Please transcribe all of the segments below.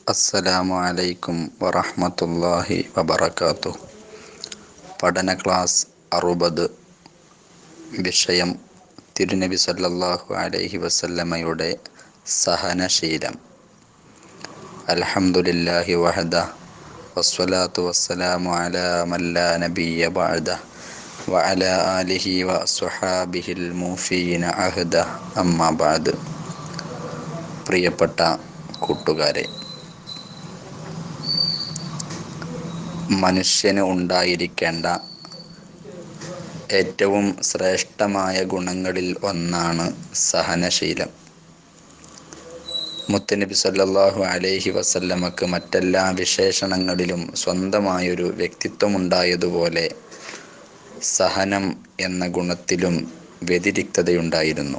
അസ്സലാമു അലൈക്കും വറഹ്മത്തുള്ളാഹി വബറകാതുഹു പഠന ക്ലാസ് അറുപത് വിഷയം തിരുനബി സല്ലല്ലാഹു അലൈഹി വസല്ലമയുടെ സഹനശീലം അൽഹംദുലില്ലാഹി വഹദ വസ്സലാത്തു വസ്സലാമു അലാ മല്ലാ നബിയ ബഅദ വഅലാ ആലിഹി വസ്വഹാബിഹിൽ മൂഫീന അഹദ അമ്മാ ബഅദ് പ്രിയപ്പെട്ട കൂട്ടുകാരെ മനുഷ്യന് ഉണ്ടായിരിക്കേണ്ട ഏറ്റവും ശ്രേഷ്ഠമായ ഗുണങ്ങളിൽ ഒന്നാണ് സഹനശീലം മുത്തനബി സല്ലല്ലാഹു അലൈഹി വസല്ലമക്ക് മറ്റെല്ലാ വിശേഷണങ്ങളിലും സ്വന്തമായൊരു വ്യക്തിത്വമുണ്ടായതുപോലെ സഹനം എന്ന ഗുണത്തിലും വ്യതിരിക്തതയുണ്ടായിരുന്നു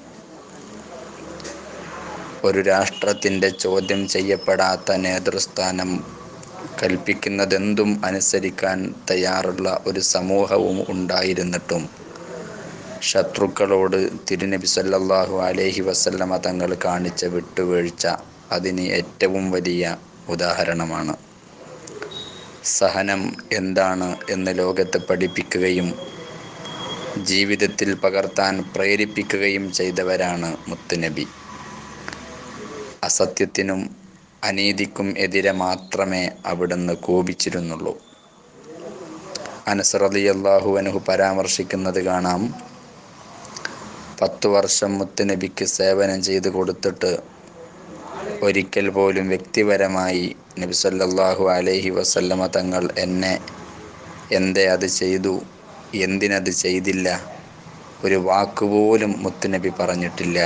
ഒരു രാഷ്ട്രത്തിൻ്റെ ചോദ്യം ചെയ്യപ്പെടാത്ത നേതൃസ്ഥാനം കൽപ്പിക്കുന്നതെന്തും അനുസരിക്കാൻ തയ്യാറുള്ള ഒരു സമൂഹവും ഉണ്ടായിരുന്നിട്ടും ശത്രുക്കളോട് തിരുനബി സല്ലല്ലാഹു അലൈഹി വസല്ലമ തങ്ങൾ കാണിച്ച വിട്ടുവീഴ്ച അതിന് ഏറ്റവും വലിയ ഉദാഹരണമാണ് സഹനം എന്താണ് എന്ന് ലോകത്തെ പഠിപ്പിക്കുകയും ജീവിതത്തിൽ പകർത്താൻ പ്രേരിപ്പിക്കുകയും ചെയ്തവരാണ് മുത്തുനബി അസത്യത്തിനും അനീതിക്കും എതിരെ മാത്രമേ അവിടുന്ന് കോപിച്ചിരുന്നുള്ളൂ അനസ് റളിയല്ലാഹു അൻഹു പരാമർശിക്കുന്നത് കാണാം പത്തു വർഷം മുത്തുനബിക്ക് സേവനം ചെയ്തു കൊടുത്തിട്ട് ഒരിക്കൽ പോലും വ്യക്തിപരമായി നബി സല്ലല്ലാഹു അലൈഹി വസല്ലമ തങ്ങൾ എന്നെ എന്തേ അത് ചെയ്തു എന്തിനത് ചെയ്തില്ല ഒരു വാക്കുപോലും മുത്തുനബി പറഞ്ഞിട്ടില്ല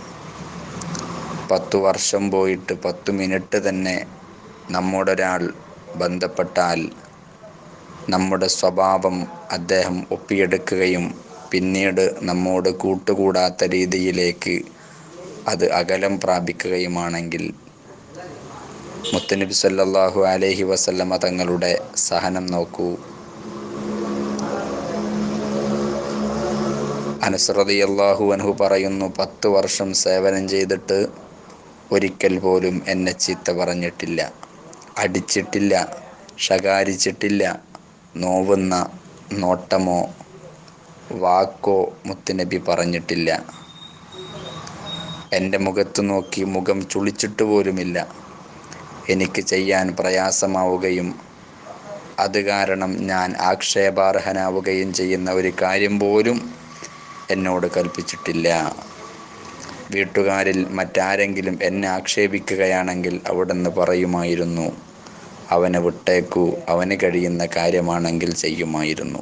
പത്തു വർഷം പോയിട്ട് പത്തു മിനിറ്റ് തന്നെ നമ്മോടൊരാൾ ബന്ധപ്പെട്ടാൽ നമ്മുടെ സ്വഭാവം അദ്ദേഹം ഒപ്പിയെടുക്കുകയും പിന്നീട് നമ്മോട് കൂട്ടുകൂടാത്ത രീതിയിലേക്ക് അത് അകലം പ്രാപിക്കുകയുമാണെങ്കിൽ മുത്തനബി സല്ലല്ലാഹു അലൈഹി വസല്ലമ തങ്ങളുടെ സഹനം നോക്കൂ അനസ്രതി അള്ളാഹു അൻഹു പറയുന്നു പത്ത് വർഷം സേവനം ചെയ്തിട്ട് ഒരിക്കൽ പോലും എന്നെ ചീത്ത പറഞ്ഞിട്ടില്ല അടിച്ചിട്ടില്ല ശകാരിച്ചിട്ടില്ല നോവുന്ന നോട്ടമോ വാക്കോ മുത്തുനബി പറഞ്ഞിട്ടില്ല എൻ്റെ മുഖത്ത് നോക്കി മുഖം ചുളിച്ചിട്ട് പോലുമില്ല എനിക്ക് ചെയ്യാൻ പ്രയാസമാവുകയും അത് കാരണം ഞാൻ ആക്ഷേപാർഹനാവുകയും ചെയ്യുന്ന ഒരു കാര്യം പോലും എന്നോട് കൽപ്പിച്ചിട്ടില്ല വീട്ടുകാരിൽ മറ്റാരെങ്കിലും എന്നെ ആക്ഷേപിക്കുകയാണെങ്കിൽ അവിടുന്ന് പറയുമായിരുന്നു അവനെ വിട്ടേക്കൂ അവന് കഴിയുന്ന കാര്യമാണെങ്കിൽ ചെയ്യുമായിരുന്നു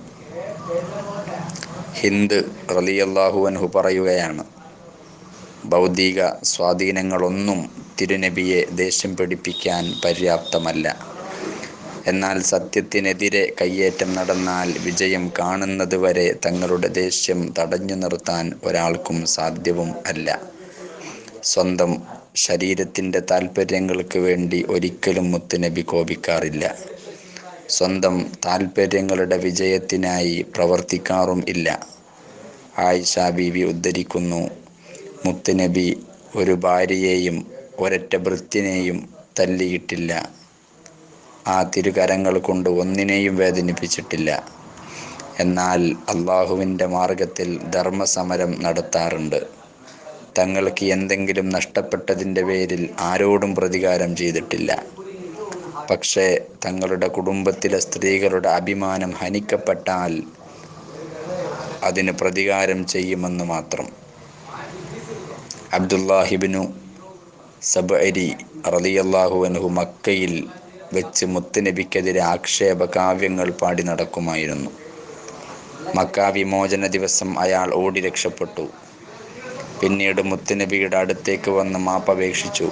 ഹിന്ദ് റലിയല്ലാഹു അൻഹു പറയുകയാണ് ഭൗതിക സ്വാധീനങ്ങളൊന്നും തിരുനബിയെ ദേഷ്യം പിടിപ്പിക്കാൻ പര്യാപ്തമല്ല എന്നാൽ സത്യത്തിനെതിരെ കയ്യേറ്റം നടന്നാൽ വിജയം കാണുന്നത് വരെ തങ്ങളുടെ ദേഷ്യം തടഞ്ഞു നിർത്താൻ ഒരാൾക്കും സാധ്യവും അല്ല സ്വന്തം ശരീരത്തിൻ്റെ താല്പര്യങ്ങൾക്ക് വേണ്ടി ഒരിക്കലും മുത്തുനബി കോപിക്കാറില്ല സ്വന്തം താല്പര്യങ്ങളുടെ വിജയത്തിനായി പ്രവർത്തിക്കാറും ഇല്ല ആയിഷ ബീവി ഉദ്ധരിക്കുന്നു മുത്തുനബി ഒരു ഭാര്യയെയും ഒരൊറ്റ ഭൃത്തിനെയും തല്ലിയിട്ടില്ല ആ തിരുകരങ്ങൾ കൊണ്ട് ഒന്നിനെയും വേദനിപ്പിച്ചിട്ടില്ല എന്നാൽ അള്ളാഹുവിൻ്റെ മാർഗത്തിൽ ധർമ്മസമരം നടത്താറുണ്ട് തങ്ങൾക്ക് എന്തെങ്കിലും നഷ്ടപ്പെട്ടതിൻ്റെ പേരിൽ ആരോടും പ്രതികാരം ചെയ്തിട്ടില്ല പക്ഷേ തങ്ങളുടെ കുടുംബത്തിലെ സ്ത്രീകളുടെ അഭിമാനം ഹനിക്കപ്പെട്ടാൽ അതിന് പ്രതികാരം ചെയ്യുമെന്ന് മാത്രം അബ്ദുല്ലാഹിബിനു സബരി റളിയല്ലാഹു അൻഹു മക്കയിൽ വെച്ച് മുത്തുനബിക്കെതിരെ ആക്ഷേപ കാവ്യങ്ങൾ പാടി നടക്കുമായിരുന്നു മക്ക വിമോചന ദിവസം അയാൾ ഓടി രക്ഷപ്പെട്ടു പിന്നീട് മുത്തുനബിയുടെ അടുത്തേക്ക് വന്ന് മാപ്പപേക്ഷിച്ചു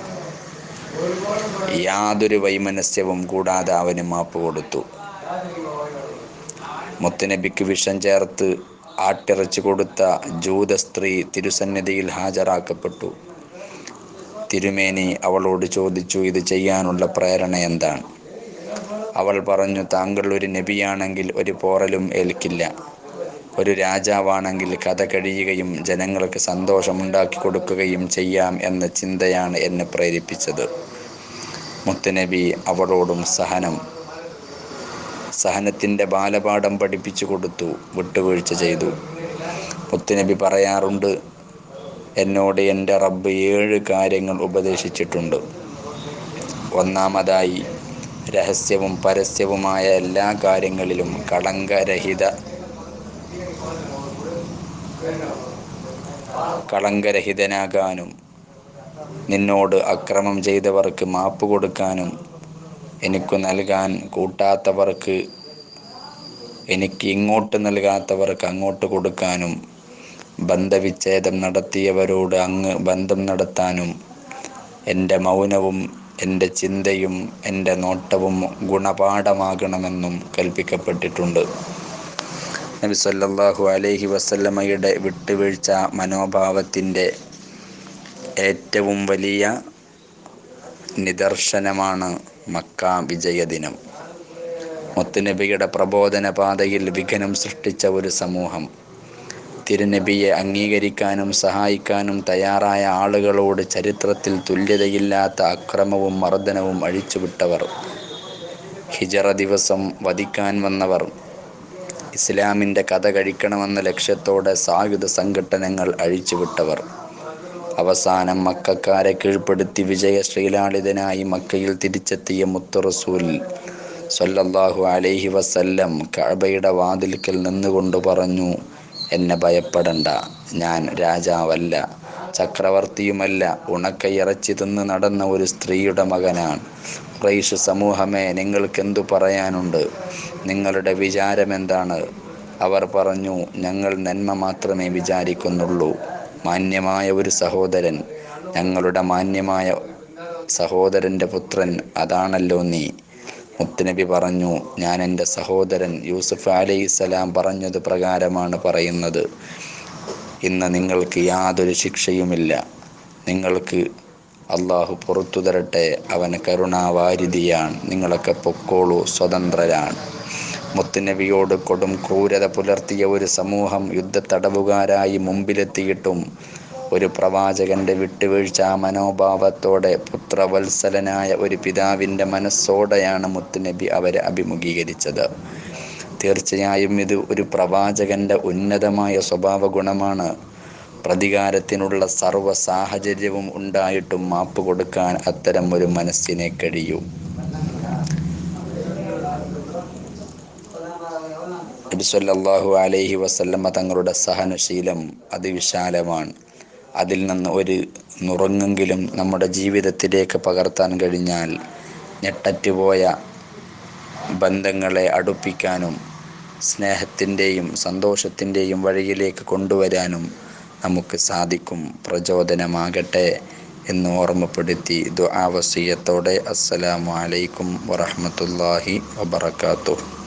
യാതൊരു വൈമനസ്യവും കൂടാതെ അവന് മാപ്പ് കൊടുത്തു മുത്തുനബിക്ക് വിഷം ചേർത്ത് ആട്ടിറച്ചു കൊടുത്ത ജൂത സ്ത്രീ തിരുസന്നിധിയിൽ ഹാജരാക്കപ്പെട്ടു തിരുമേനി അവളോട് ചോദിച്ചു ഇത് ചെയ്യാനുള്ള പ്രേരണ എന്താണ് അവൾ പറഞ്ഞു താങ്കൾ ഒരു നബിയാണെങ്കിൽ ഒരു പോറലും ഏൽക്കില്ല ഒരു രാജാവാണെങ്കിൽ കഥ കഴിയുകയും ജനങ്ങൾക്ക് സന്തോഷമുണ്ടാക്കി കൊടുക്കുകയും ചെയ്യാം എന്ന ചിന്തയാണ് എന്നെ പ്രേരിപ്പിച്ചത് മുത്തുനബി അവളോടും സഹനം സഹനത്തിൻ്റെ ബാലപാഠം പഠിപ്പിച്ചു കൊടുത്തു വിട്ടുവീഴ്ച ചെയ്തു മുത്തുനബി പറയാറുണ്ട് എന്നോട് എൻ്റെ റബ്ബ് ഏഴ് കാര്യങ്ങൾ ഉപദേശിച്ചിട്ടുണ്ട് ഒന്നാമതായി രഹസ്യവും പരസ്യവുമായ എല്ലാ കാര്യങ്ങളിലും കളങ്കരഹിത കളങ്കരഹിതനാകാനും നിന്നോട് അക്രമം ചെയ്തവർക്ക് മാപ്പ് കൊടുക്കാനും എനിക്കു നൽകാൻ കൂട്ടാത്തവർക്ക് എനിക്ക് ഇങ്ങോട്ട് നൽകാത്തവർക്ക് അങ്ങോട്ട് കൊടുക്കാനും ബന്ധവിച്ഛേദം നടത്തിയവരോട് അങ്ങ് ബന്ധം നടത്താനും എൻ്റെ മൗനവും എൻ്റെ ചിന്തയും എൻ്റെ നോട്ടവും ഗുണപാഠമാകണമെന്നും കൽപ്പിക്കപ്പെട്ടിട്ടുണ്ട് നബി സല്ലല്ലാഹു അലൈഹി വസല്ലമയുടെ വിട്ടുവീഴ്ച മനോഭാവത്തിൻ്റെ ഏറ്റവും വലിയ നിദർശനമാണ് മക്ക വിജയദിനം മുത്തുനബിയുടെ പ്രബോധന പാതയിൽ വിഘ്നം സൃഷ്ടിച്ച ഒരു സമൂഹം തിരുനബിയെ അംഗീകരിക്കാനും സഹായിക്കാനും തയ്യാറായ ആളുകളോട് ചരിത്രത്തിൽ തുല്യതയില്ലാത്ത അക്രമവും മർദ്ദനവും അഴിച്ചുവിട്ടവർ ഹിജറ ദിവസം വധിക്കാൻ വന്നവർ ഇസ്ലാമിൻ്റെ കഥ കഴിക്കണമെന്ന ലക്ഷ്യത്തോടെ സായുധ സംഘടനകൾ അഴിച്ചുവിട്ടവർ അവസാനം മക്കാരെ കീഴ്പ്പെടുത്തി വിജയ ശ്രീലാളിതനായി മക്കയിൽ തിരിച്ചെത്തിയ മുത്തു റസൂൽ സല്ലല്ലാഹു അലൈഹി വസല്ലം കഅബയുടെ വാതിൽക്കൽ നിന്നുകൊണ്ട് പറഞ്ഞു എന്നെ ഭയപ്പെടണ്ട ഞാൻ രാജാവല്ല ചക്രവർത്തിയുമല്ല ഉണക്കയിറച്ചി തിന്ന് നടന്ന ഒരു സ്ത്രീയുടെ മകനാണ് ഖുറൈശ് സമൂഹമേ നിങ്ങൾക്കെന്തു പറയാനുണ്ട് നിങ്ങളുടെ വിചാരമെന്താണ് അവർ പറഞ്ഞു ഞങ്ങൾ നന്മ മാത്രമേ വിചാരിക്കുന്നുള്ളൂ മാന്യമായ ഒരു സഹോദരൻ ഞങ്ങളുടെ മാന്യമായ സഹോദരൻ്റെ പുത്രൻ അതാണല്ലോ നീ മുത്തുനബി പറഞ്ഞു ഞാൻ എൻ്റെ സഹോദരൻ യൂസുഫ് അലൈഹിസ്സലാം പറഞ്ഞത് പ്രകാരമാണ് പറയുന്നത് ഇന്ന് നിങ്ങൾക്ക് യാതൊരു ശിക്ഷയുമില്ല നിങ്ങൾക്ക് അള്ളാഹു പുറത്തു തരട്ടെ അവന് കരുണാവാരിധിയാണ് നിങ്ങളൊക്കെ പൊക്കോളൂ സ്വതന്ത്രരാണ് മുത്തുനബിയോട് കൊടും ക്രൂരത പുലർത്തിയ ഒരു സമൂഹം യുദ്ധത്തടവുകാരായി മുമ്പിലെത്തിയിട്ടും ഒരു പ്രവാചകന്റെ വിട്ടുവീഴ്ച മനോഭാവത്തോടെ പുത്രവത്സലനായ ഒരു പിതാവിൻ്റെ മനസ്സോടെയാണ് മുത്തുനബി അവരെ അഭിമുഖീകരിച്ചത് തീർച്ചയായും ഇത് ഒരു പ്രവാചകന്റെ ഉന്നതമായ സ്വഭാവ ഗുണമാണ് പ്രതികാരത്തിനുള്ള സർവ്വ സാഹചര്യവും ഉണ്ടായിട്ടും മാപ്പ് കൊടുക്കാൻ അത്തരം ഒരു മനസ്സിനെ കഴിയൂ നബി സല്ലല്ലാഹു അലൈഹി വസല്ലമ തങ്ങളുടെ സഹനശീലം അതിവിശാലമാണ് അതിൽ നിന്ന് ഒരു നുറങ്ങെങ്കിലും നമ്മുടെ ജീവിതത്തിലേക്ക് പകർത്താൻ കഴിഞ്ഞാൽ ഞെട്ടറ്റുപോയ ബന്ധങ്ങളെ അടുപ്പിക്കാനും സ്നേഹത്തിൻ്റെയും സന്തോഷത്തിൻ്റെയും വഴിയിലേക്ക് കൊണ്ടുവരാനും നമുക്ക് സാധിക്കും പ്രചോദനമാകട്ടെ എന്ന് ഓർമ്മപ്പെടുത്തി ദുആ വസിയത്തോടെ അസ്സലാമു അലൈക്കും വറഹ്മത്തുള്ളാഹി വബറകാതുഹു